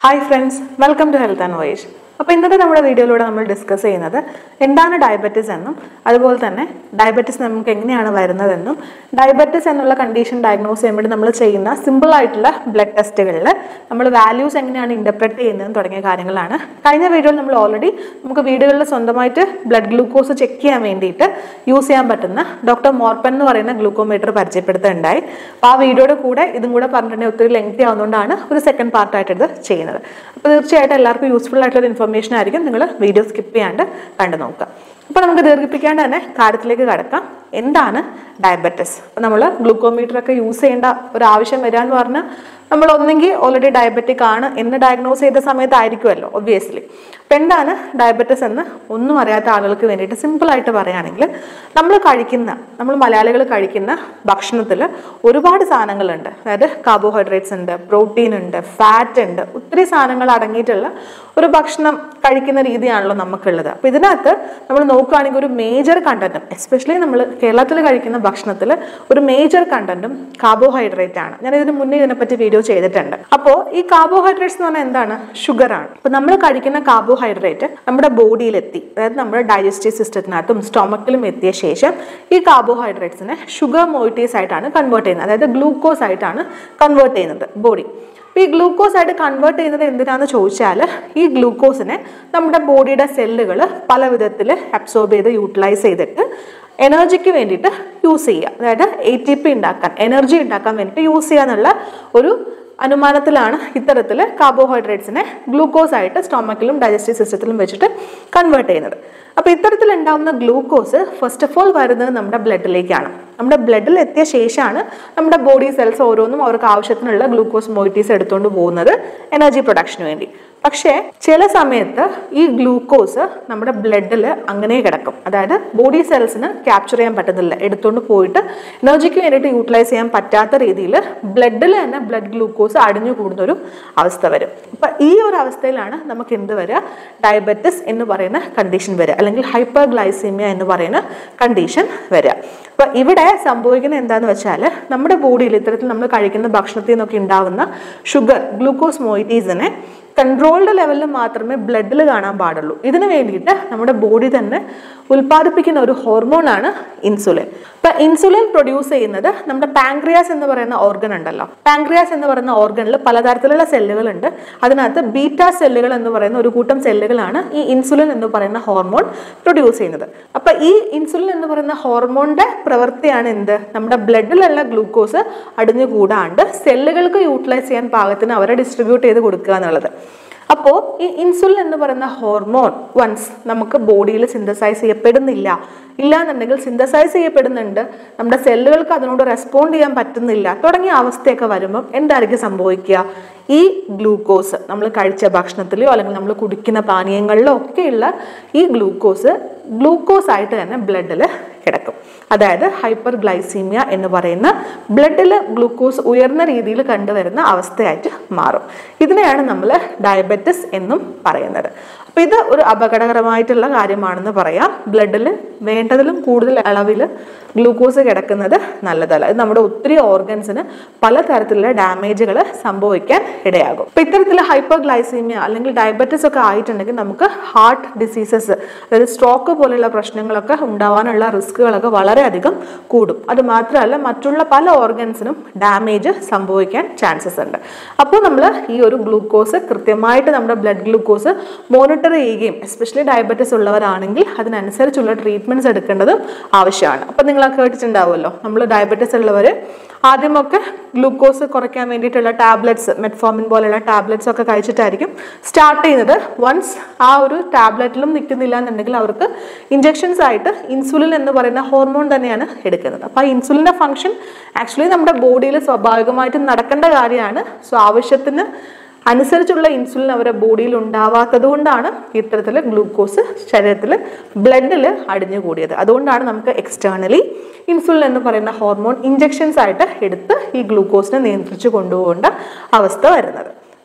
hi friends welcome to health and voyage അപ്പോൾ ഇന്നത്തെ നമ്മുടെ വീഡിയോയിലൂടെ നമ്മൾ ഡിസ്കസ് ചെയ്യുന്നത് എന്താണ് ഡയബറ്റിസ് എന്നും അതുപോലെ തന്നെ ഡയബറ്റിസ് നമുക്ക് എങ്ങനെയാണ് വരുന്നതെന്നും ഡയബറ്റിസ് എന്നുള്ള കണ്ടീഷൻ ഡയഗ്നോസ് ചെയ്യാൻ വേണ്ടി നമ്മൾ ചെയ്യുന്ന സിമ്പിൾ ആയിട്ടുള്ള ബ്ലഡ് ടെസ്റ്റുകളിൽ നമ്മൾ വാല്യൂസ് എങ്ങനെയാണ് ഇൻ്റർപ്രറ്റ് ചെയ്യുന്നതെന്ന് തുടങ്ങിയ കാര്യങ്ങളാണ് കഴിഞ്ഞ വീഡിയോയിൽ നമ്മൾ ഓൾറെഡി നമുക്ക് വീടുകളിൽ സ്വന്തമായിട്ട് ബ്ലഡ് ഗ്ലൂക്കോസ് ചെക്ക് ചെയ്യാൻ വേണ്ടിയിട്ട് യൂസ് ചെയ്യാൻ പറ്റുന്ന ഡോക്ടർ മോർപ്പൻ എന്ന് പറയുന്ന ഗ്ലൂക്കോമീറ്റർ പരിചയപ്പെടുത്തുന്നുണ്ടായി അപ്പോൾ ആ വീഡിയോയുടെ കൂടെ ഇതും കൂടെ പറഞ്ഞിട്ടുണ്ടെങ്കിൽ ഒത്തിരി ലെങ്തി ആവുന്നതുകൊണ്ടാണ് ഒരു സെക്കൻഡ് പാർട്ടായിട്ട് ഇത് ചെയ്യുന്നത് അപ്പോൾ തീർച്ചയായിട്ടും എല്ലാവർക്കും യൂസ്ഫുൾ ആയിട്ടുള്ള ഇൻഫർമേഷൻ ആയിരിക്കും നിങ്ങൾ വീഡിയോ സ്കിപ്പ് ചെയ്യാണ്ട് കണ്ടു നോക്കുക അപ്പോൾ നമുക്ക് ദീർഘിപ്പിക്കാണ്ട് തന്നെ കാര്യത്തിലേക്ക് കടക്കാം എന്താണ് ഡയബറ്റിസ് അപ്പോൾ നമ്മൾ ഗ്ലൂക്കോമീറ്റർ ഒക്കെ യൂസ് ചെയ്യേണ്ട ഒരു ആവശ്യം വരിക എന്ന് പറഞ്ഞാൽ നമ്മൾ ഒന്നെങ്കിൽ ഓൾറെഡി ഡയബറ്റിക് ആണ് എന്ന് ഡയഗ്നോസ് ചെയ്ത സമയത്തായിരിക്കുമല്ലോ ഒബ്വിയസ്ലി അപ്പം എന്താണ് ഡയബറ്റിസ് എന്ന് ഒന്നും അറിയാത്ത ആളുകൾക്ക് വേണ്ടിയിട്ട് സിമ്പിളായിട്ട് പറയുകയാണെങ്കിൽ നമ്മൾ കഴിക്കുന്ന നമ്മൾ മലയാളികൾ കഴിക്കുന്ന ഭക്ഷണത്തിൽ ഒരുപാട് സാധനങ്ങളുണ്ട് അതായത് കാർബോഹൈഡ്രേറ്റ്സ് ഉണ്ട് പ്രോട്ടീൻ ഉണ്ട് ഫാറ്റ് ഉണ്ട് ഒത്തിരി സാധനങ്ങൾ അടങ്ങിയിട്ടുള്ള ഒരു ഭക്ഷണം കഴിക്കുന്ന രീതിയാണല്ലോ നമുക്കുള്ളത് അപ്പോൾ ഇതിനകത്ത് നമ്മൾ നോക്കുകയാണെങ്കിൽ ഒരു മേജർ കണ്ടന്റും എസ്പെഷ്യലി നമ്മൾ കേരളത്തിൽ കഴിക്കുന്ന ഭക്ഷണത്തിൽ ഒരു മേജർ കണ്ടന്റും കാർബോഹൈഡ്രേറ്റ് ആണ് ഞാൻ ഇതിന് മുന്നേ ഇതിനെപ്പറ്റി വീഡിയോ ചെയ്തിട്ടുണ്ട് അപ്പോൾ ഈ കാർബോഹൈഡ്രേറ്റ്സ് എന്ന് പറഞ്ഞാൽ എന്താണ് ഷുഗർ ആണ് അപ്പോൾ നമ്മൾ കഴിക്കുന്ന കാർബോഹൈഡ്രേറ്റ് നമ്മുടെ ബോഡിയിലെത്തി അതായത് നമ്മുടെ ഡൈജസ്റ്റീവ് സിസ്റ്റത്തിനകത്തും സ്റ്റൊമക്കിലും എത്തിയ ശേഷം ഈ കാർബോഹൈഡ്രേറ്റ്സിനെ ഷുഗർ മോയിറ്റീസ് ആയിട്ടാണ് കൺവേർട്ട് ചെയ്യുന്നത് അതായത് ഗ്ലൂക്കോസ് ആയിട്ടാണ് കൺവേർട്ട് ചെയ്യുന്നത് ബോഡി അപ്പോൾ ഈ ഗ്ലൂക്കോസ് ആയിട്ട് കൺവേർട്ട് ചെയ്യുന്നത് എന്തിനാന്ന് ചോദിച്ചാൽ ഈ ഗ്ലൂക്കോസിനെ നമ്മുടെ ബോഡിയുടെ സെല്ലുകൾ പല വിധത്തിൽ അബ്സോർബ് ചെയ്ത് യൂട്ടിലൈസ് ചെയ്തിട്ട് എനർജിക്ക് വേണ്ടിയിട്ട് യൂസ് ചെയ്യുക അതായത് എ ടി പി ഉണ്ടാക്കാൻ എനർജി ഉണ്ടാക്കാൻ വേണ്ടിയിട്ട് യൂസ് ചെയ്യുക എന്നുള്ള ഒരു അനുമാനത്തിലാണ് ഇത്തരത്തിൽ കാർബോഹൈഡ്രേറ്റ്സിനെ ഗ്ലൂക്കോസ് ആയിട്ട് സ്റ്റൊമക്കിലും ഡൈജസ്റ്റീവ് സിസ്റ്റത്തിലും വെച്ചിട്ട് കൺവേർട്ട് ചെയ്യുന്നത് അപ്പോൾ ഇത്തരത്തിൽ ഉണ്ടാകുന്ന ഗ്ലൂക്കോസ് ഫസ്റ്റ് ഓഫ് ഓൾ വരുന്നത് നമ്മുടെ ബ്ലഡിലേക്കാണ് നമ്മുടെ ബ്ലഡിൽ എത്തിയ ശേഷമാണ് നമ്മുടെ ബോഡി സെൽസ് ഓരോന്നും അവർക്ക് ആവശ്യത്തിനുള്ള ഗ്ലൂക്കോസ് മൊയിറ്റീസ് എടുത്തുകൊണ്ട് പോകുന്നത് എനർജി പ്രൊഡക്ഷന് വേണ്ടി പക്ഷേ ചില സമയത്ത് ഈ ഗ്ലൂക്കോസ് നമ്മുടെ ബ്ലഡിൽ അങ്ങനെ കിടക്കും അതായത് ബോഡി സെൽസിന് ക്യാപ്ചർ ചെയ്യാൻ പറ്റുന്നില്ല എടുത്തുകൊണ്ട് പോയിട്ട് എനർജിക്ക് വേണ്ടിയിട്ട് യൂട്ടിലൈസ് ചെയ്യാൻ പറ്റാത്ത രീതിയിൽ ബ്ലഡിൽ തന്നെ ബ്ലഡ് ഗ്ലൂക്കോസ് അടിഞ്ഞു കൂടുന്ന ഒരു അവസ്ഥ വരും അപ്പം ഈ ഒരു അവസ്ഥയിലാണ് നമുക്ക് എന്ത് വരിക ഡയബറ്റിസ് എന്ന് പറയുന്ന കണ്ടീഷൻ വരിക അല്ലെങ്കിൽ ഹൈപ്പർ ഗ്ലൈസീമിയ എന്ന് പറയുന്ന കണ്ടീഷൻ വരിക അപ്പോൾ ഇവിടെ സംഭവിക്കുന്നത് എന്താണെന്ന് വെച്ചാൽ നമ്മുടെ ബോഡിയിൽ ഇത്തരത്തിൽ നമ്മൾ കഴിക്കുന്ന ഭക്ഷണത്തിൽ നിന്നൊക്കെ ഉണ്ടാവുന്ന ഷുഗർ ഗ്ലൂക്കോസ് മൊയിറ്റീസിനെ കൺട്രോൾഡ് ലെവലിൽ മാത്രമേ ബ്ലഡിൽ കാണാൻ പാടുള്ളൂ ഇതിന് വേണ്ടിയിട്ട് നമ്മുടെ ബോഡി തന്നെ ഉൽപ്പാദിപ്പിക്കുന്ന ഒരു ഹോർമോണാണ് ഇൻസുലിൻ ഇപ്പൊ ഇൻസുലിൻ പ്രൊഡ്യൂസ് ചെയ്യുന്നത് നമ്മുടെ പാങ്ക്രിയാസ് എന്ന് പറയുന്ന ഓർഗൻ ഉണ്ടല്ലോ പാങ്ക്രിയാസ് എന്ന് പറയുന്ന ഓർഗനിൽ പലതരത്തിലുള്ള സെല്ലുകൾ ഉണ്ട് അതിനകത്ത് ബീറ്റ സെല്ലുകൾ എന്ന് പറയുന്ന ഒരു കൂട്ടം സെല്ലുകളാണ് ഈ ഇൻസുലിൻ എന്ന് പറയുന്ന ഹോർമോൺ പ്രൊഡ്യൂസ് ചെയ്യുന്നത് അപ്പൊ ഈ ഇൻസുലിൻ എന്ന് പറയുന്ന ഹോർമോണിന്റെ പ്രവൃത്തിയാണ് എന്ത് നമ്മുടെ ബ്ലഡിലുള്ള ഗ്ലൂക്കോസ് അടിഞ്ഞു കൂടാണ്ട് സെല്ലുകൾക്ക് യൂട്ടിലൈസ് ചെയ്യാൻ പാകത്തിന് അവരെ ഡിസ്ട്രിബ്യൂട്ട് ചെയ്ത് കൊടുക്കുക എന്നുള്ളത് അപ്പോൾ ഈ ഇൻസുലിൻ എന്ന് പറയുന്ന ഹോർമോൺ വൺസ് നമുക്ക് ബോഡിയിൽ സിന്തസൈസ് ചെയ്യപ്പെടുന്നില്ല ഇല്ല എന്നുണ്ടെങ്കിൽ സിന്തസൈസ് ചെയ്യപ്പെടുന്നുണ്ട് നമ്മുടെ സെല്ലുകൾക്ക് അതിനോട് റെസ്പോണ്ട് ചെയ്യാൻ പറ്റുന്നില്ല തുടങ്ങിയ അവസ്ഥയൊക്കെ വരുമ്പം എന്തായിരിക്കും സംഭവിക്കുക ഈ ഗ്ലൂക്കോസ് നമ്മൾ കഴിച്ച ഭക്ഷണത്തിലോ അല്ലെങ്കിൽ നമ്മൾ കുടിക്കുന്ന പാനീയങ്ങളിലോ ഒക്കെയുള്ള ഈ ഗ്ലൂക്കോസ് ഗ്ലൂക്കോസ് ആയിട്ട് തന്നെ ബ്ലഡിൽ കിടക്കും അതായത് ഹൈപ്പർ ഗ്ലൈസീമിയ എന്ന് പറയുന്ന ബ്ലഡിൽ ഗ്ലൂക്കോസ് ഉയർന്ന രീതിയിൽ കണ്ടുവരുന്ന അവസ്ഥയായിട്ട് മാറും ഇതിനെയാണ് നമ്മൾ ഡയബറ്റിസ് എന്നും പറയുന്നത് അപ്പോൾ ഇത് ഒരു അപകടകരമായിട്ടുള്ള കാര്യമാണെന്ന് പറയാം ബ്ലഡിൽ വേണ്ടതിലും കൂടുതൽ അളവിൽ ഗ്ലൂക്കോസ് കിടക്കുന്നത് നല്ലതല്ല ഇത് നമ്മുടെ ഒത്തിരി ഓർഗൻസിന് പലതരത്തിലുള്ള ഡാമേജുകൾ സംഭവിക്കാൻ ഇടയാകും അപ്പോൾ ഇത്തരത്തിൽ ഹൈപ്പർ ഗ്ലൈസീമിയ അല്ലെങ്കിൽ ഡയബറ്റിസ് ഒക്കെ ആയിട്ടുണ്ടെങ്കിൽ നമുക്ക് ഹാർട്ട് ഡിസീസസ് അതായത് സ്ട്രോക്ക് പോലെയുള്ള പ്രശ്നങ്ങളൊക്കെ ഉണ്ടാവാനുള്ള റിസ്കുകളൊക്കെ വളരെയധികം കൂടും അത് മാത്രമല്ല മറ്റുള്ള പല ഓർഗൻസിനും ഡാമേജ് സംഭവിക്കാൻ ചാൻസസ് ഉണ്ട് അപ്പോൾ നമ്മൾ ഈ ഒരു ഗ്ലൂക്കോസ് കൃത്യമായിട്ട് നമ്മുടെ ബ്ലഡ് ഗ്ലൂക്കോസ് മോണിറ്റർ ചെയ്യുകയും എസ്പെഷ്യലി ഡയബറ്റിസ് ഉള്ളവരാണെങ്കിൽ അതിനനുസരിച്ചുള്ള ട്രീറ്റ്മെൻറ്റ്സ് എടുക്കേണ്ടതും ആവശ്യമാണ് അപ്പം നിങ്ങൾ കേട്ടിട്ടുണ്ടാവുമല്ലോ നമ്മൾ ഡയബറ്റിസ് ഉള്ളവർ ആദ്യമൊക്കെ ഗ്ലൂക്കോസ് കുറയ്ക്കാൻ വേണ്ടിയിട്ടുള്ള ടാബ്ലറ്റ്സ് മെറ്റ്ഫോമിൻ പോലെയുള്ള ടാബ്ലറ്റ്സ് ഒക്കെ കഴിച്ചിട്ടായിരിക്കും സ്റ്റാർട്ട് ചെയ്യുന്നത് വൺസ് ആ ഒരു ടാബ്ലറ്റിലും നിൽക്കുന്നില്ല എന്നുണ്ടെങ്കിൽ അവർക്ക് ഇഞ്ചെക്ഷൻസ് ആയിട്ട് ഇൻസുലിൻ എന്ന് പറയുന്ന ഹോർമോൺ തന്നെയാണ് എടുക്കുന്നത് അപ്പോൾ ആ ഇൻസുലിൻ്റെ ഫംഗ്ഷൻ ആക്ച്വലി നമ്മുടെ ബോഡിയിൽ സ്വാഭാവികമായിട്ടും നടക്കേണ്ട കാര്യമാണ് സോ ആവശ്യത്തിന് അനുസരിച്ചുള്ള ഇൻസുലിൻ അവരുടെ ബോഡിയിൽ ഉണ്ടാവാത്തത് കൊണ്ടാണ് ഇത്തരത്തിൽ ഗ്ലൂക്കോസ് ശരീരത്തിൽ ബ്ലഡിൽ അടിഞ്ഞുകൂടിയത് അതുകൊണ്ടാണ് നമുക്ക് എക്സ്റ്റേണലി ഇൻസുലിൻ എന്ന് പറയുന്ന ഹോർമോൺ ഇഞ്ചെക്ഷൻസ് ആയിട്ട് എടുത്ത് ഈ ഗ്ലൂക്കോസിനെ നിയന്ത്രിച്ച് കൊണ്ടുപോകേണ്ട അവസ്ഥ വരുന്നത്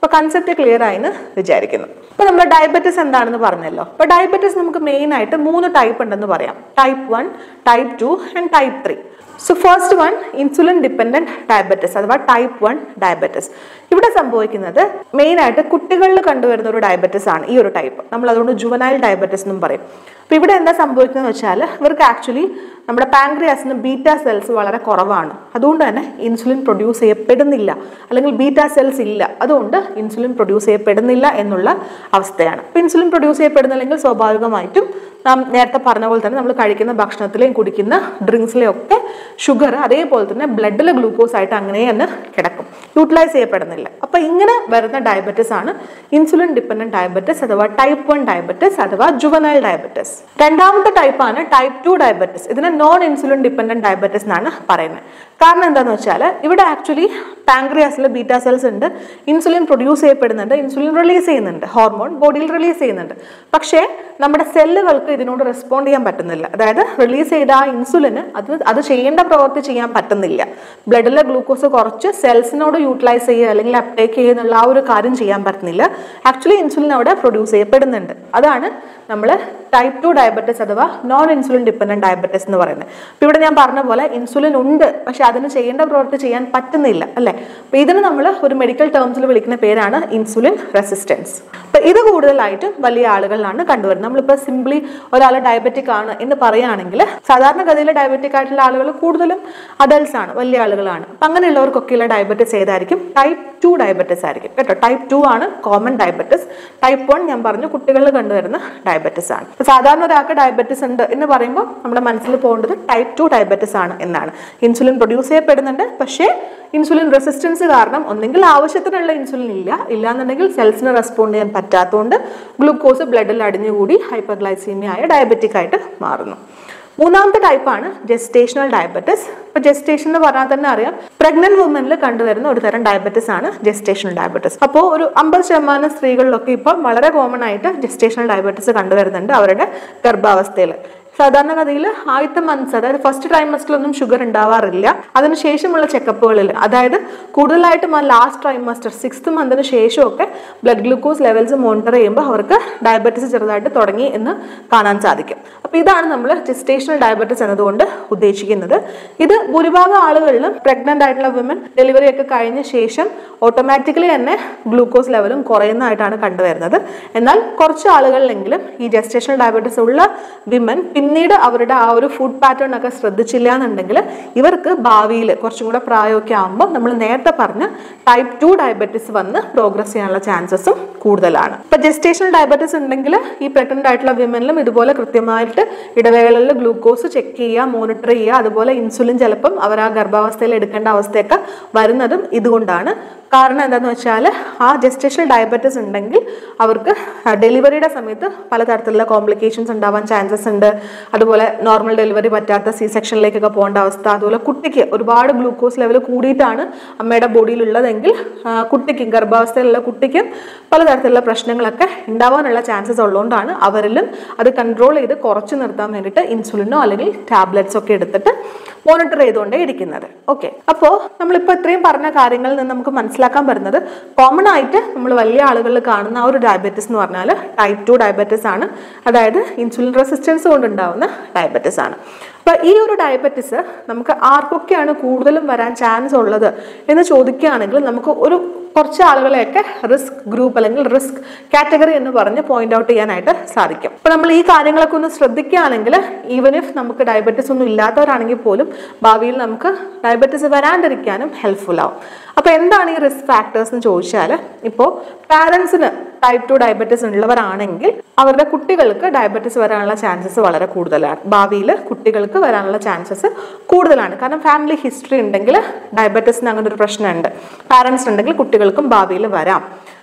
അപ്പോൾ കൺസെപ്റ്റ് ക്ലിയർ ആയെന്ന് വിചാരിക്കുന്നു അപ്പോൾ നമ്മൾ ഡയബറ്റിസ് എന്താണെന്ന് പറഞ്ഞല്ലോ അപ്പോൾ ഡയബറ്റിസ് നമുക്ക് മെയിൻ ആയിട്ട് മൂന്ന് ടൈപ്പ് ഉണ്ടെന്ന് പറയാം type one type two and type three so first one insulin dependent diabetes അഥവാ ടൈപ്പ് വൺ ഡയബറ്റിസ് ഇവിടെ സംഭവിക്കുന്നത് മെയിൻ ആയിട്ട് കുട്ടികളിൽ കണ്ടുവരുന്ന ഒരു ഡയബറ്റിസ് ആണ് ഈ ഒരു ടൈപ്പ് നമ്മൾ അതുകൊണ്ട് ജുവനൈൽ ഡയബറ്റിസ് എന്നും പറയും അപ്പോൾ ഇവിടെ എന്താ സംഭവിക്കുന്നത് വെച്ചാൽ ഇവർക്ക് ആക്ച്വലി നമ്മുടെ പാങ്ക്രിയാസിന് ബീറ്റ സെൽസ് വളരെ കുറവാണ് അതുകൊണ്ട് തന്നെ ഇൻസുലിൻ പ്രൊഡ്യൂസ് ചെയ്യപ്പെടുന്നില്ല അല്ലെങ്കിൽ ബീറ്റ സെൽസ് ഇല്ല അതുകൊണ്ട് ഇൻസുലിൻ പ്രൊഡ്യൂസ് ചെയ്യപ്പെടുന്നില്ല എന്നുള്ള അവസ്ഥയാണ് അപ്പോൾ ഇൻസുലിൻ പ്രൊഡ്യൂസ് ചെയ്യപ്പെടുന്നില്ലെങ്കിൽ സ്വാഭാവികമായിട്ടും നാം നേരത്തെ പറഞ്ഞ പോലെ തന്നെ നമ്മൾ കഴിക്കുന്ന ഭക്ഷണത്തിലെയും കുടിക്കുന്ന ഡ്രിങ്ക്സിലെയും ഒക്കെ ഷുഗർ അതേപോലെ തന്നെ ബ്ലഡിൽ ഗ്ലൂക്കോസ് ആയിട്ട് അങ്ങനെ തന്നെ കിടക്കും യൂട്ടിലൈസ് ചെയ്യപ്പെടുന്നില്ല അപ്പോൾ ഇങ്ങനെ വരുന്ന ഡയബറ്റിസ് ആണ് ഇൻസുലിൻ ഡിപ്പെൻഡന്റ് ഡയബറ്റിസ് അഥവാ ടൈപ്പ് വൺ ഡയബറ്റിസ് അഥവാ ജുവനൈൽ ഡയബറ്റിസ് രണ്ടാമത്തെ ടൈപ്പാണ് ടൈപ്പ് ടു ഡയബറ്റിസ് ഇതിനെ നോൺ ഇൻസുലിൻ ഡിപ്പെൻഡന്റ് ഡയബറ്റിസ് എന്നാണ് പറയുന്നത് കാരണം എന്താണെന്ന് വെച്ചാൽ ഇവിടെ ആക്ച്വലി പാങ്ക്രിയാസിൽ ബീറ്റ സെൽസ് ഉണ്ട് ഇൻസുലിൻ പ്രൊഡ്യൂസ് ചെയ്യപ്പെടുന്നുണ്ട് ഇൻസുലിൻ റിലീസ് ചെയ്യുന്നുണ്ട് ഹോർമോൺ ബോഡിയിൽ റിലീസ് ചെയ്യുന്നുണ്ട് പക്ഷേ നമ്മുടെ സെല്ലുകൾക്ക് ഇതിനോട് റെസ്പോണ്ട് ചെയ്യാൻ പറ്റുന്നില്ല അതായത് റിലീസ് ചെയ്ത ആ ഇൻസുലിന് അത് അത് ചെയ്യേണ്ട പ്രവൃത്തി ചെയ്യാൻ പറ്റുന്നില്ല ബ്ലഡിലെ ഗ്ലൂക്കോസ് കുറച്ച് സെൽസിനോട് യൂട്ടിലൈസ് ചെയ്യുക അല്ലെങ്കിൽ അപ്ടേക്ക് ചെയ്യുക എന്നുള്ള ആ ഒരു കാര്യം ചെയ്യാൻ പറ്റുന്നില്ല ആക്ച്വലി ഇൻസുലിൻ അവിടെ പ്രൊഡ്യൂസ് ചെയ്യപ്പെടുന്നുണ്ട് അതാണ് നമ്മൾ ടൈപ്പ് ടു ഡയബറ്റിസ് അഥവാ നോൺ ഇൻസുലിൻ ഡിപ്പെൻഡന്റ് ഡയബറ്റിസ് എന്ന് പറയുന്നത് അപ്പോൾ ഇവിടെ ഞാൻ പറഞ്ഞ പോലെ ഇൻസുലിൻ ഉണ്ട് പക്ഷെ അതിന് ചെയ്യേണ്ട പ്രവൃത്തി ചെയ്യാൻ പറ്റുന്നില്ല അല്ലേ അപ്പോൾ ഇതിന് നമ്മൾ ഒരു മെഡിക്കൽ ടേംസിൽ വിളിക്കുന്ന പേരാണ് ഇൻസുലിൻ റെസിസ്റ്റൻസ് അപ്പോൾ ഇത് കൂടുതലായിട്ടും വലിയ ആളുകളിലാണ് കണ്ടുവരുന്നത് നമ്മളിപ്പോൾ സിംപ്ലി ഒരാൾ ഡയബറ്റിക് ആണ് എന്ന് പറയുകയാണെങ്കിൽ സാധാരണഗതിയിൽ ഡയബറ്റിക് ആയിട്ടുള്ള ആളുകൾ കൂടുതലും അഡൽട്സ് ആണ് വലിയ ആളുകളാണ് അപ്പം അങ്ങനെയുള്ളവർക്കൊക്കെയുള്ള ഡയബറ്റിസ് ഏതായിരിക്കും ടൈപ്പ് ടു ഡയബറ്റിസ് ആയിരിക്കും കേട്ടോ ടൈപ്പ് ടു ആണ് കോമൺ ഡയബറ്റിസ് ടൈപ്പ് വൺ ഞാൻ പറഞ്ഞു കുട്ടികളിൽ കണ്ടുവരുന്ന ഡയബറ്റിസ് ആണ് അപ്പോൾ സാധാരണ ഒരാൾക്ക് ഡയബറ്റിസ് ഉണ്ട് എന്ന് പറയുമ്പോൾ നമ്മുടെ മനസ്സിൽ പോകേണ്ടത് ടൈപ്പ് ടു ഡയബറ്റിസ് ആണ് എന്നാണ് ഇൻസുലിൻ പ്രൊഡ്യൂസ് ചെയ്യപ്പെടുന്നുണ്ട് പക്ഷേ ഇൻസുലിൻ റെസിസ്റ്റൻസ് കാരണം ഒന്നെങ്കിൽ ആവശ്യത്തിനുള്ള ഇൻസുലിൻ ഇല്ല ഇല്ലാന്നുണ്ടെങ്കിൽ സെൽസിന് റെസ്പോണ്ട് ചെയ്യാൻ പറ്റാത്തതുകൊണ്ട് ഗ്ലൂക്കോസ് ബ്ലഡിൽ അടിഞ്ഞുകൂടി ഹൈപ്പർഗ്ലൈസീമിയ ആയ ഡയബറ്റിക് ആയിട്ട് മാറുന്നു മൂന്നാമത്തെ ടൈപ്പാണ് ജെസ്റ്റേഷണൽ ഡയബറ്റിസ് ഇപ്പോൾ ജെസ്റ്റേഷൻ എന്ന് പറഞ്ഞാൽ തന്നെ അറിയാം പ്രഗ്നന്റ് വുമനിൽ കണ്ടുവരുന്ന ഒരു തരം ഡയബറ്റിസ് ആണ് ജെസ്റ്റേഷണൽ ഡയബറ്റിസ് അപ്പോൾ ഒരു അമ്പത് ശതമാനം സ്ത്രീകളിലൊക്കെ ഇപ്പോൾ വളരെ കോമൺ ആയിട്ട് ജെസ്റ്റേഷണൽ ഡയബറ്റിസ് കണ്ടുവരുന്നുണ്ട് അവരുടെ ഗർഭാവസ്ഥയിൽ സാധാരണഗതിയിൽ ആദ്യത്തെ മന്ത്സ് അതായത് ഫസ്റ്റ് ട്രൈമസ്റ്ററിലൊന്നും ഷുഗർ ഉണ്ടാവാറില്ല അതിനുശേഷമുള്ള ചെക്കപ്പുകളിൽ അതായത് കൂടുതലായിട്ടും ആ ലാസ്റ്റ് ട്രൈമസ്റ്റർ സിക്സ്ത് മന്തിന് ശേഷമൊക്കെ ബ്ലഡ് ഗ്ലൂക്കോസ് ലെവൽസ് മോണിറ്റർ ചെയ്യുമ്പോൾ അവർക്ക് ഡയബറ്റിസ് ചെറുതായിട്ട് തുടങ്ങി എന്ന് കാണാൻ സാധിക്കും അപ്പോൾ ഇതാണ് നമ്മൾ ജെസ്റ്റേഷണൽ ഡയബറ്റിസ് എന്നതുകൊണ്ട് ഉദ്ദേശിക്കുന്നത് ഇത് ഭൂരിഭാഗം ആളുകളിലും പ്രഗ്നന്റ് ആയിട്ടുള്ള വിമൻ ഡെലിവറി ഒക്കെ കഴിഞ്ഞ ശേഷം ഓട്ടോമാറ്റിക്കലി തന്നെ ഗ്ലൂക്കോസ് ലെവലും കുറയുന്നതായിട്ടാണ് കണ്ടുവരുന്നത് എന്നാൽ കുറച്ച് ആളുകളിലെങ്കിലും ഈ ജെസ്റ്റേഷണൽ ഡയബറ്റിസ് ഉള്ള വിമൻ പിന്നീട് അവരുടെ ആ ഒരു ഫുഡ് പാറ്റേൺ ഒക്കെ ശ്രദ്ധിച്ചില്ല എന്നുണ്ടെങ്കിൽ ഇവർക്ക് ഭാവിയിൽ കുറച്ചും കൂടെ പ്രായമൊക്കെ ആകുമ്പോൾ നമ്മൾ നേരത്തെ പറഞ്ഞ ടൈപ്പ് ടു ഡയബറ്റിസ് വന്ന് പ്രോഗ്രസ് ചെയ്യാനുള്ള ചാൻസസും കൂടുതലാണ് ഇപ്പൊ ജെസ്റ്റേഷണൽ ഡയബറ്റിസ് ഉണ്ടെങ്കിൽ ഈ പ്രഗ്നന്റ് ആയിട്ടുള്ള വിമനിലും ഇതുപോലെ കൃത്യമായിട്ട് ഇടവേളകളിൽ ഗ്ലൂക്കോസ് ചെക്ക് ചെയ്യുക മോണിറ്റർ ചെയ്യുക അതുപോലെ ഇൻസുലിൻ ചിലപ്പം അവർ ആ ഗർഭാവസ്ഥയിൽ എടുക്കേണ്ട അവസ്ഥയൊക്കെ വരുന്നതും ഇതുകൊണ്ടാണ് കാരണം എന്താണെന്ന് വെച്ചാൽ ആ ജെസ്റ്റേഷണൽ ഡയബറ്റിസ് ഉണ്ടെങ്കിൽ അവർക്ക് ഡെലിവറിയുടെ സമയത്ത് പലതരത്തിലുള്ള കോംപ്ലിക്കേഷൻസ് ഉണ്ടാവാൻ ചാൻസസ് ഉണ്ട് അതുപോലെ നോർമൽ ഡെലിവറി പറ്റാത്ത സി സെക്ഷനിലേക്കൊക്കെ പോകേണ്ട അവസ്ഥ അതുപോലെ കുട്ടിക്ക് ഒരുപാട് ഗ്ലൂക്കോസ് ലെവൽ കൂടിയിട്ടാണ് അമ്മയുടെ ബോഡിയിൽ ഉള്ളതെങ്കിൽ ആ, കുട്ടിക്ക് ഗർഭാവസ്ഥയിലുള്ള കുട്ടിക്കും പലതരത്തിലുള്ള പ്രശ്നങ്ങളൊക്കെ ഉണ്ടാവാനുള്ള ചാൻസസ് ഉള്ളതുകൊണ്ടാണ് അവരിലും അത് കൺട്രോൾ ചെയ്ത് കുറച്ച് നിർത്താൻ വേണ്ടിയിട്ട് ഇൻസുലിനോ അല്ലെങ്കിൽ ടാബ്ലറ്റ്സ് ഒക്കെ എടുത്തിട്ട് മോണിറ്റർ ചെയ്തുകൊണ്ടേ ഇരിക്കുന്നത് ഓക്കെ അപ്പോൾ നമ്മളിപ്പോൾ ഇത്രയും പറഞ്ഞ കാര്യങ്ങളിൽ നിന്ന് നമുക്ക് മനസ്സിലാക്കാൻ പറ്റുന്നത് കോമൺ ആയിട്ട് നമ്മൾ വലിയ ആളുകളിൽ കാണുന്ന ആ ഒരു ഡയബറ്റിസ് എന്ന് പറഞ്ഞാൽ ടൈപ്പ് ടു ഡയബറ്റിസ് ആണ് അതായത് ഇൻസുലിൻ റെസിസ്റ്റൻസ് കൊണ്ടുണ്ടാവുന്ന ഡയബറ്റിസ് ആണ് അപ്പോൾ ഈ ഒരു ഡയബറ്റിസ് നമുക്ക് ആർക്കൊക്കെയാണ് കൂടുതലും വരാൻ ചാൻസ് ഉള്ളത് എന്ന് ചോദിക്കുകയാണെങ്കിൽ നമുക്ക് ഒരു കുറച്ച് ആളുകളെയൊക്കെ റിസ്ക് ഗ്രൂപ്പ് അല്ലെങ്കിൽ റിസ്ക് കാറ്റഗറി എന്ന് പറഞ്ഞ് പോയിന്റ് ഔട്ട് ചെയ്യാനായിട്ട് സാധിക്കും അപ്പോൾ നമ്മൾ ഈ കാര്യങ്ങളൊക്കെ ഒന്ന് ശ്രദ്ധിക്കുകയാണെങ്കിൽ ഈവൻ ഇഫ് നമുക്ക് ഡയബറ്റിസ് ഒന്നും ഇല്ലാത്തവരാണെങ്കിൽ പോലും ഭാവിയിൽ നമുക്ക് ഡയബറ്റിസ് വരാണ്ടിരിക്കാനും ഹെൽപ്ഫുൾ ആവും അപ്പോൾ എന്താണ് ഈ റിസ്ക് ഫാക്ടേഴ്സ് എന്ന് ചോദിച്ചാൽ ഇപ്പോൾ പാരൻസിന് ടൈപ്പ് ടു ഡയബറ്റിസ് ഉള്ളവരാണെങ്കിൽ അവരുടെ കുട്ടികൾക്ക് ഡയബറ്റിസ് വരാനുള്ള ചാൻസസ് വളരെ കൂടുതലാണ് ഭാവിയിൽ കുട്ടികൾക്ക് വരാനുള്ള ചാൻസസ് കൂടുതലാണ് കാരണം ഫാമിലി ഹിസ്റ്ററി ഉണ്ടെങ്കിൽ ഡയബറ്റിസിന് അങ്ങനെ ഒരു പ്രശ്നമുണ്ട് പാരൻസ് ഉണ്ടെങ്കിൽ കുട്ടികൾക്കും ഭാവിയിൽ വരാം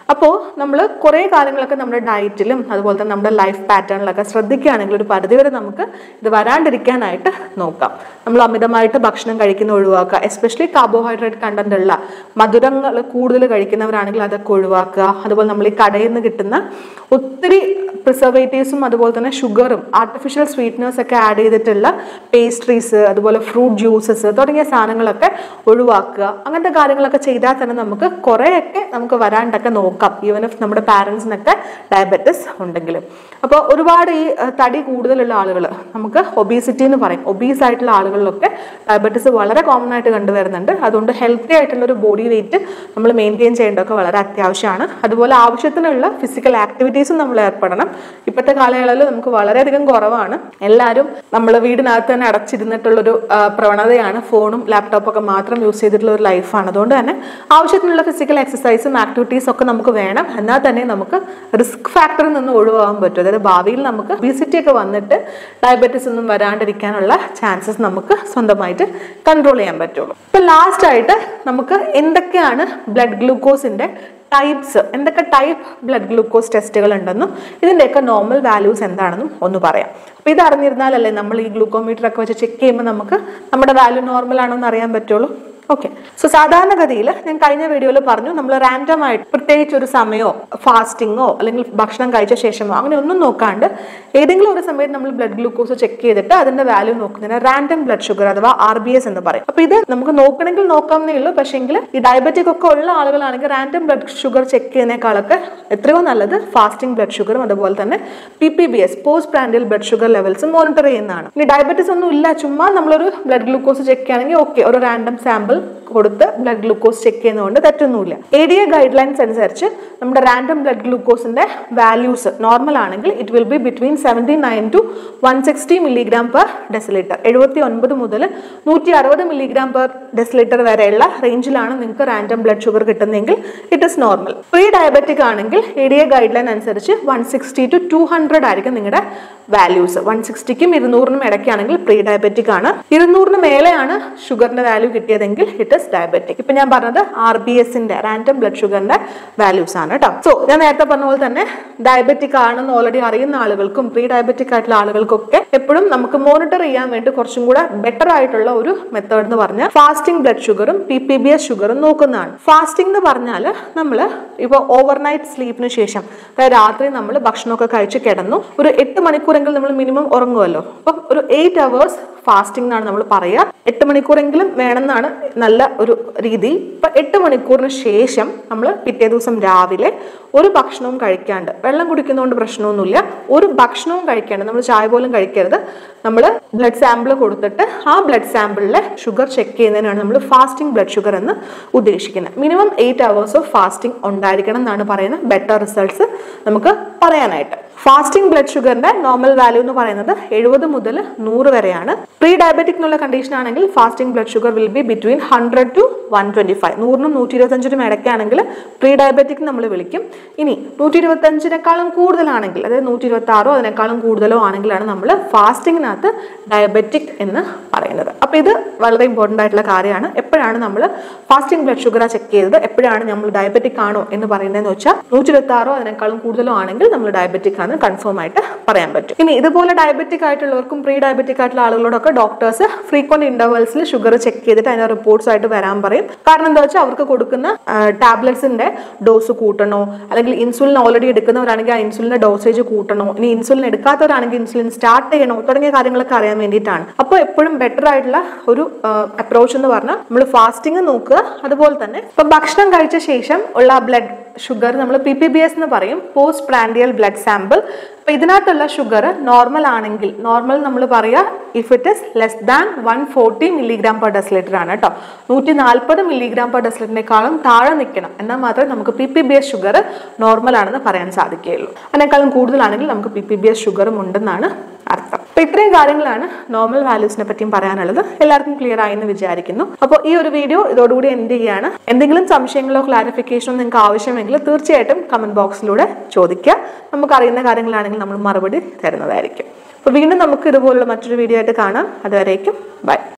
അപ്പോൾ നമ്മൾ കുറേ കാര്യങ്ങളൊക്കെ നമ്മുടെ ഡയറ്റിലും അതുപോലെ തന്നെ നമ്മുടെ ലൈഫ് പാറ്റേണിലൊക്കെ ശ്രദ്ധിക്കുകയാണെങ്കിൽ ഒരു പരിധിവരെ നമുക്ക് ഇത് വരാണ്ടിരിക്കാനായിട്ട് നോക്കാം നമ്മൾ അമിതമായിട്ട് ഭക്ഷണം കഴിക്കുന്ന ഒഴിവാക്കുക എസ്പെഷ്യലി കാർബോഹൈഡ്രേറ്റ് കണ്ടന്റ് ഉള്ള മധുരങ്ങൾ കൂടുതൽ കഴിക്കുന്നവരാണെങ്കിൽ അതൊക്കെ ഒഴിവാക്കുക അതുപോലെ നമ്മൾ ഈ കടയിൽ നിന്ന് കിട്ടുന്ന ഒത്തിരി പ്രിസർവേറ്റീവ്സും അതുപോലെ തന്നെ ഷുഗറും ആർട്ടിഫിഷ്യൽ സ്വീറ്റ്നേഴ്സ് ഒക്കെ ആഡ് ചെയ്തിട്ടുള്ള പേസ്ട്രീസ് അതുപോലെ ഫ്രൂട്ട് ജ്യൂസസ് തുടങ്ങിയ സാധനങ്ങളൊക്കെ ഒഴിവാക്കുക അങ്ങനത്തെ കാര്യങ്ങളൊക്കെ ചെയ്താൽ തന്നെ നമുക്ക് കുറേയൊക്കെ നമുക്ക് വരാണ്ടൊക്കെ നോക്കാം ഈവൻ ഇഫ് നമ്മുടെ പാരൻസിനൊക്കെ ഡയബറ്റിസ് ഉണ്ടെങ്കിലും അപ്പോൾ ഒരുപാട് ഈ അഹ്, തടി കൂടുതലുള്ള ആളുകൾ നമുക്ക് ഒബീസിറ്റി എന്ന് പറയും ഒബീസ് ആയിട്ടുള്ള ആളുകളിലൊക്കെ ഡയബറ്റിസ് വളരെ കോമൺ ആയിട്ട് കണ്ടുവരുന്നുണ്ട് അതുകൊണ്ട് ഹെൽത്തി ആയിട്ടുള്ള ഒരു ബോഡി വെയിറ്റ് നമ്മൾ മെയിൻറ്റെയിൻ ചെയ്യേണ്ടതൊക്കെ വളരെ അത്യാവശ്യമാണ് അതുപോലെ ആവശ്യത്തിനുള്ള ഫിസിക്കൽ ആക്ടിവിറ്റീസും നമ്മൾ ഏർപ്പെടണം ഇപ്പോഴത്തെ കാലയളവിൽ നമുക്ക് വളരെയധികം കുറവാണ് എല്ലാവരും നമ്മൾ വീടിനകത്ത് തന്നെ അടച്ചിരുന്നിട്ടുള്ളൊരു ആ, പ്രവണതയാണ് ഫോണും ലാപ്ടോപ്പും ഒക്കെ മാത്രം യൂസ് ചെയ്തിട്ടുള്ള ഒരു ലൈഫാണ് അതുകൊണ്ട് തന്നെ ആവശ്യത്തിനുള്ള ഫിസിക്കൽ എക്സസൈസും ആക്ടിവിറ്റീസും ഒക്കെ നമുക്ക് വേണം എന്നാൽ തന്നെ നമുക്ക് റിസ്ക് ഫാക്ടറിൽ നിന്ന് ഒഴിവാകാൻ പറ്റും അതായത് ഭാവിയിൽ നമുക്ക് ഒബിസിറ്റി ഒക്കെ വന്നിട്ട് ഡയബറ്റീസ് ഒന്നും വരാണ്ടിരിക്കാനുള്ള ചാൻസസ് നമുക്ക് സ്വന്തമായിട്ട് കൺട്രോൾ ചെയ്യാൻ പറ്റുള്ളൂ ഇപ്പൊ ലാസ്റ്റ് ആയിട്ട് നമുക്ക് എന്തൊക്കെയാണ് ബ്ലഡ് ഗ്ലൂക്കോസിന്റെ ടൈപ്സ് എന്തൊക്കെ ടൈപ്പ് ബ്ലഡ് ഗ്ലൂക്കോസ് ടെസ്റ്റുകൾ ഉണ്ടെന്നും ഇതിൻ്റെയൊക്കെ നോർമൽ വാല്യൂസ് എന്താണെന്നും ഒന്ന് പറയാം അപ്പോൾ ഇത് അറിഞ്ഞിരുന്നാലല്ലേ നമ്മൾ ഈ ഗ്ലൂക്കോമീറ്റർ ഒക്കെ വെച്ച് ചെക്ക് ചെയ്യുമ്പോൾ നമുക്ക് നമ്മുടെ വാല്യൂ നോർമൽ ആണോ എന്ന് അറിയാൻ പറ്റുള്ളൂ ഓക്കെ സോ സാധാരണഗതിയിൽ ഞാൻ കഴിഞ്ഞ വീഡിയോയിൽ പറഞ്ഞു നമ്മൾ റാൻഡം ആയിട്ട് പ്രത്യേകിച്ച് ഒരു സമയമോ ഫാസ്റ്റിങ്ങോ അല്ലെങ്കിൽ ഭക്ഷണം കഴിച്ച ശേഷമോ അങ്ങനെ ഒന്നും നോക്കാണ്ട് ഏതെങ്കിലും ഒരു സമയത്ത് നമ്മൾ ബ്ലഡ് ഗ്ലൂക്കോസ് ചെക്ക് ചെയ്തിട്ട് അതിന്റെ വാല്യൂ നോക്കുന്നതിന് റാൻഡം ബ്ലഡ് ഷുഗർ അഥവാ ആർ ബി എസ് എന്ന് പറയും അപ്പൊ ഇത് നമുക്ക് നോക്കണമെങ്കിൽ നോക്കാവുന്നേ ഉള്ളൂ പക്ഷേങ്കിൽ ഈ ഡയബറ്റിക് ഒക്കെ ഉള്ള ആളുകളാണെങ്കിൽ റാൻഡം ബ്ലഡ് ഷുഗർ ചെക്ക് ചെയ്യുന്നതിനേക്കാളൊക്കെ എത്രയോ നല്ലത് ഫാസ്റ്റിംഗ് ബ്ലഡ് ഷുഗറും അതുപോലെ തന്നെ P P B S post prandial blood sugar levels monitor ചെയ്യുന്നതാണ് ഇനി ഡയബറ്റീസ് ഒന്നും ഇല്ല ചുമ്മാ നമ്മളൊരു ബ്ലഡ് ഗ്ലൂക്കോസ് ചെക്ക് ചെയ്യുകയാണെങ്കിൽ ഓക്കെ ഒരു റാൻഡം സാമ്പിൾ കൊടുത്ത് ബ്ലഡ് ഗ്ലൂക്കോസ് ചെക്ക് ചെയ്യുന്നതുകൊണ്ട് തെറ്റൊന്നുമില്ല A D A guidelines അനുസരിച്ച് നമ്മുടെ റാൻഡം ബ്ലഡ് ഗ്ലൂക്കോസിന്റെ വാല്യൂസ് നോർമൽ ആണെങ്കിൽ it will be between seventy nine to one sixty milligram per decilitre എഴുപത്തി ഒൻപത് മുതൽ നൂറ്റി അറുപത് മില്ലിഗ്രാം പെർ ഡെസിലിറ്റർ വരെയുള്ള റേഞ്ചിലാണ് നിങ്ങൾക്ക് റാൻഡം ബ്ലഡ് ഷുഗർ കിട്ടുന്നതെങ്കിൽ it is normal pre diabetic ആണെങ്കിൽ A D A guideline അനുസരിച്ച് one sixty to two hundred ആയിരിക്കും നിങ്ങളുടെ വാല്യൂസ് വൺ സിക്സ്റ്റിക്കും ഇരുന്നൂറിനും ഇടയ്ക്കാണെങ്കിൽ പ്രീ ഡയബറ്റിക് ആണ് ഇരുന്നൂറിന് മേലെയാണ് ഷുഗറിന്റെ വാല്യൂ കിട്ടിയതെങ്കിൽ ഇറ്റ് ഇസ് ഡയബറ്റിക് ഇപ്പൊ ഞാൻ പറഞ്ഞത് ആർ ബി എസിന്റെ റാൻഡം ബ്ലഡ് ഷുഗറിന്റെ വാല്യൂസ് ആണ് കേട്ടോ സോ ഞാൻ നേരത്തെ പറഞ്ഞ പോലെ തന്നെ ഡയബറ്റിക് ആണെന്ന് ഓൾറെഡി അറിയുന്ന ആളുകൾക്കും പ്രീ ഡയബറ്റിക് ആയിട്ടുള്ള ആളുകൾക്കൊക്കെ എപ്പോഴും നമുക്ക് മോണിറ്റർ ചെയ്യാൻ വേണ്ടി കുറച്ചും കൂടെ ബെറ്റർ ആയിട്ടുള്ള ഒരു മെത്തേഡ് എന്ന് പറഞ്ഞാൽ ഫാസ്റ്റിംഗ് ബ്ലഡ് ഷുഗറും പി പി ബി എസ് ഷുഗറും നോക്കുന്നതാണ് ഫാസ്റ്റിംഗ് എന്ന് പറഞ്ഞാൽ നമ്മൾ ഇപ്പോൾ ഓവർനൈറ്റ് സ്ലീപ്പിന് ശേഷം അതായത് രാത്രി നമ്മൾ ഭക്ഷണമൊക്കെ കഴിച്ച് കിടന്നു ഒരു എട്ട് മണിക്കൂറെങ്കിലും നമ്മൾ മിനിമം ഉറങ്ങുമല്ലോ അപ്പം ഒരു എയ്റ്റ് അവേഴ്സ് ഫാസ്റ്റിംഗ് എന്നാണ് നമ്മൾ പറയുക എട്ട് മണിക്കൂറെങ്കിലും വേണമെന്നാണ് നല്ല ഒരു രീതി ഇപ്പൊ എട്ട് മണിക്കൂറിന് ശേഷം നമ്മൾ പിറ്റേ ദിവസം രാവിലെ ഒരു ഭക്ഷണവും കഴിക്കാണ്ട് വെള്ളം കുടിക്കുന്നതുകൊണ്ട് പ്രശ്നമൊന്നുമില്ല ഒരു ഭക്ഷണവും കഴിക്കാണ്ട് നമ്മൾ ചായ പോലും കഴിക്കരുത് നമ്മൾ ബ്ലഡ് സാമ്പിൾ കൊടുത്തിട്ട് ആ ബ്ലഡ് സാമ്പിളിലെ ഷുഗർ ചെക്ക് ചെയ്യുന്നതിനാണ് നമ്മൾ ഫാസ്റ്റിംഗ് ബ്ലഡ് ഷുഗർ എന്ന് ഉദ്ദേശിക്കുന്നത് minimum eight hours of fasting ഉണ്ടായിരിക്കണം എന്നാണ് പറയുന്നത് ബെറ്റർ റിസൾട്ട്സ് നമുക്ക് പറയാനായിട്ട് ഫാസ്റ്റിംഗ് ബ്ലഡ് ഷുഗറിന്റെ നോർമൽ വാല്യൂ എന്ന് പറയുന്നത് എഴുപത് മുതൽ നൂറ് വരെയാണ് പ്രീ ഡയബറ്റിക് എന്നുള്ള കണ്ടീഷൻ ആണെങ്കിൽ fasting blood sugar will be between hundred to one twenty five നൂറിനും നൂറ്റി ഇരുപത്തഞ്ചിനും ഇടയ്ക്കാണെങ്കിൽ പ്രീ ഡയബറ്റിക് നമ്മൾ വിളിക്കും ഇനി നൂറ്റി ഇരുപത്തഞ്ചിനേക്കാളും കൂടുതലാണെങ്കിൽ അതായത് നൂറ്റി ഇരുപത്തി ആറോ അതിനേക്കാളും കൂടുതലോ ആണെങ്കിലാണ് നമ്മൾ ഫാസ്റ്റിങ്ങിനകത്ത് ഡയബറ്റിക് എന്ന് പറയുന്നത് അപ്പൊ ഇത് വളരെ ഇമ്പോർട്ടൻ്റ് ആയിട്ടുള്ള കാര്യമാണ് എപ്പോഴാണ് നമ്മൾ ഫാസ്റ്റിംഗ് ബ്ലഡ് ഷുഗർ ചെക്ക് ചെയ്തത് എപ്പോഴാണ് നമ്മൾ ഡയബറ്റിക് ആണോ എന്ന് പറയുന്നതെന്ന് വെച്ചാൽ നൂറ്റി ഇരുപത്തി ആറോ അതിനേക്കാളും കൂടുതലോ ആണെങ്കിൽ നമ്മൾ ഡയബറ്റിക് ആണ് കൺഫേം ആയിട്ട് പറയാൻ പറ്റും ഇനി ഇതുപോലെ ഡയബറ്റിക് ആയിട്ടുള്ളവർക്കും പ്രീ ഡയബറ്റിക് ആയിട്ടുള്ള ആളുകളോടൊക്കെ ഡോക്ടേഴ്സ് ഫ്രീക്വന്റ് ഇന്റർവെൽസിൽ ഷുഗർ ചെക്ക് ചെയ്തിട്ട് അതിന്റെ റിപ്പോർട്ട്സ് ആയിട്ട് വരാൻ പറയും കാരണം എന്താ വെച്ചാൽ അവർക്ക് കൊടുക്കുന്ന ടാബ്ലറ്റ്സിന്റെ ഡോസ് കൂട്ടണോ അല്ലെങ്കിൽ ഇൻസുലിൻ ഓൾറെഡി എടുക്കുന്നവരാണെങ്കിൽ ആ ഇൻസുലിന്റെ ഡോസേജ് കൂട്ടണോ ഇനി ഇൻസുലിൻ എടുക്കാത്തവരാണെങ്കിൽ ഇൻസുലിൻ സ്റ്റാർട്ട് ചെയ്യണോ തുടങ്ങിയ കാര്യങ്ങളൊക്കെ അറിയാൻ വേണ്ടിയിട്ടാണ് അപ്പോൾ എപ്പോഴും ബെറ്റർ ആയിട്ടുള്ള ഒരു അപ്രോച്ച് എന്ന് പറഞ്ഞാൽ നമ്മൾ ഫാസ്റ്റിംഗ് നോക്കുക അതുപോലെ തന്നെ ഇപ്പൊ ഭക്ഷണം കഴിച്ച ശേഷം ഉള്ള ബ്ലഡ് ഷുഗർ നമ്മൾ പി പി ബി എസ് എന്ന് പറയും പോസ്റ്റ് പ്രാൻഡിയൽ ബ്ലഡ് സാമ്പിൾ അപ്പൊ ഇതിനകത്തുള്ള ഷുഗർ നോർമൽ ആണെങ്കിൽ നോർമൽ നമ്മൾ പറയാ if it is less than one forty milligram per decilitre ആണ് കേട്ടോ നൂറ്റി നാൽപ്പത് മില്ലിഗ്രാം പെർ ഡെസിലിറ്ററിനേക്കാളും താഴെ നിൽക്കണം എന്നാൽ മാത്രമേ നമുക്ക് P P B S sugar normal ആണെന്ന് പറയാൻ സാധിക്കുകയുള്ളൂ അതിനേക്കാളും കൂടുതലാണെങ്കിൽ നമുക്ക് പി പി ബി എസ് ഷുഗറും ഉണ്ടെന്നാണ് അർത്ഥം അപ്പൊ ഇത്രയും കാര്യങ്ങളാണ് നോർമൽ വാല്യൂസിനെ പറ്റിയും പറയാനുള്ളത് എല്ലാവർക്കും ക്ലിയർ ആയി എന്ന് വിചാരിക്കുന്നു അപ്പോൾ ഈ ഒരു വീഡിയോ ഇതോടുകൂടി എൻഡ് ചെയ്യാണ് എന്തെങ്കിലും സംശയങ്ങളോ ക്ലാരിഫിക്കേഷനോ നിങ്ങൾക്ക് ആവശ്യമെങ്കിൽ തീർച്ചയായിട്ടും കമന്റ് ബോക്സിലൂടെ ചോദിക്കുക നമുക്ക് അറിയുന്ന കാര്യങ്ങളാണെങ്കിൽ നമ്മൾ മറുപടി തരുന്നതായിരിക്കും അപ്പോൾ വീണ്ടും നമുക്ക് ഇതുപോലുള്ള മറ്റൊരു വീഡിയോ ആയിട്ട് കാണാം അതുവരേക്കും ബൈ